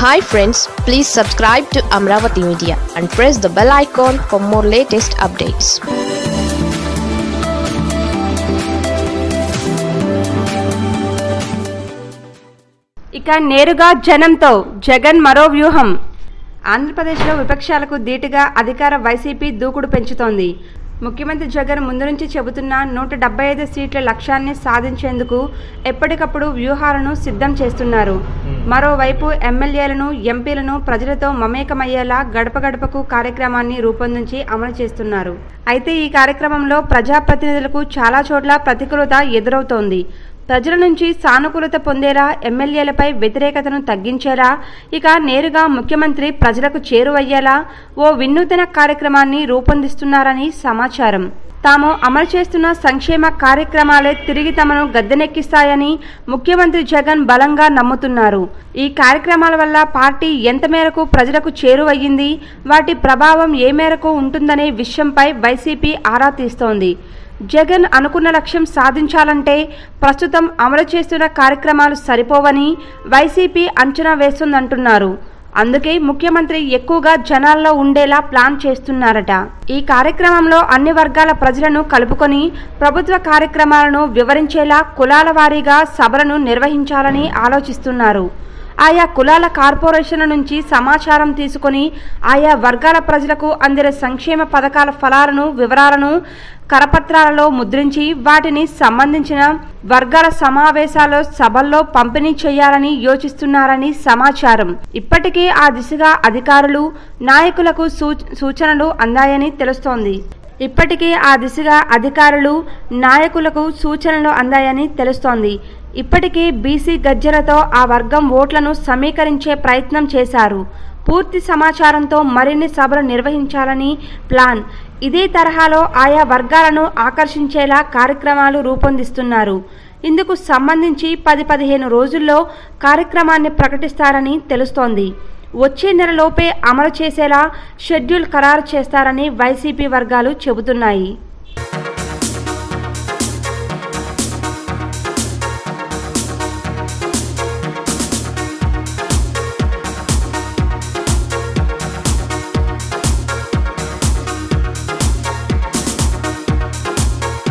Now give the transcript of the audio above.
hi friends please subscribe to Amaravati media and press the bell icon for more latest updates ఇక నేరుగా జనంతో జగన్ మరో వ్యూహం ఆంధ్రప్రదేశ్లో విపక్షాలకు ధీటుగా అధికార వైసీపీ దూకుడు పెంచుతోంది ముఖ్యమంత్రి జగన్ ముందు నుంచి చెబుతున్న నూట డెబ్బై ఐదు సీట్ల లక్ష్యాన్ని సాధించేందుకు ఎప్పటికప్పుడు వ్యూహాలను సిద్ధం చేస్తున్నారు మరోవైపు ఎమ్మెల్యేలను ఎంపీలను ప్రజలతో మమేకమయ్యేలా గడప గడపకు కార్యక్రమాన్ని రూపొందించి అమలు చేస్తున్నారు అయితే ఈ కార్యక్రమంలో ప్రజాప్రతినిధులకు చాలా చోట్ల ప్రతికూలత ఎదురవుతోంది ప్రజల నుంచి సానుకూలత పొందేలా ఎమ్మెల్యేలపై వ్యతిరేకతను తగ్గించేలా ఇక నేరుగా ముఖ్యమంత్రి ప్రజలకు చేరువయ్యేలా ఓ వినూతన కార్యక్రమాన్ని రూపొందిస్తున్నారని సమాచారం తాము అమలు చేస్తున్న సంక్షేమ కార్యక్రమాలే తిరిగి తమను గద్దెనెక్కిస్తాయని ముఖ్యమంత్రి జగన్ బలంగా నమ్ముతున్నారు ఈ కార్యక్రమాల వల్ల పార్టీ ఎంత మేరకు ప్రజలకు చేరువయ్యింది వాటి ప్రభావం ఏ మేరకు ఉంటుందనే విషయంపై వైసీపీ ఆరా తీస్తోంది జగన్ అనుకున్న లక్ష్యం సాధించాలంటే ప్రస్తుతం అమలు చేస్తున్న కార్యక్రమాలు సరిపోవని వైసీపీ అంచనా వేస్తుందంటున్నారు అందుకే ముఖ్యమంత్రి ఎక్కువగా జనాల్లో ఉండేలా ప్లాన్ చేస్తున్నారట ఈ కార్యక్రమంలో అన్ని వర్గాల ప్రజలను కలుపుకొని ప్రభుత్వ కార్యక్రమాలను వివరించేలా కులాల వారీగా సభలను నిర్వహించాలని ఆలోచిస్తున్నారు ఆయా కులాల కార్పొరేషన్ల నుంచి సమాచారం తీసుకొని ఆయా వర్గాల ప్రజలకు అందిన సంక్షేమ పథకాల ఫలాలను వివరాలను కరపత్రాలలో ముద్రించి వాటిని సంబంధించిన వర్గాల సమావేశాల్లో సభల్లో పంపిణీ చేయాలని యోచిస్తున్నారని సమాచారం ఇప్పటికే ఆ దిశగా అధికారులు నాయకులకు సూచనలు అందాయని తెలుస్తోంది ఇప్పటికే ఆ దిశగా అధికారులు నాయకులకు సూచనలు అందాయని తెలుస్తోంది ఇప్పటికే బీసీ గజ్జలతో ఆ వర్గం ఓట్లను సమీకరించే ప్రయత్నం చేశారు పూర్తి సమాచారంతో మరిన్ని సభలు నిర్వహించాలని ప్లాన్ ఇదే తరహాలో ఆయా వర్గాలను ఆకర్షించేలా కార్యక్రమాలు రూపొందిస్తున్నారు ఇందుకు సంబంధించి పది పదిహేను రోజుల్లో కార్యక్రమాన్ని ప్రకటిస్తారని తెలుస్తోంది వచ్చే నెలలోపే అమలు చేసేలా షెడ్యూల్ ఖరారు చేస్తారని వైసీపీ వర్గాలు చెబుతున్నాయి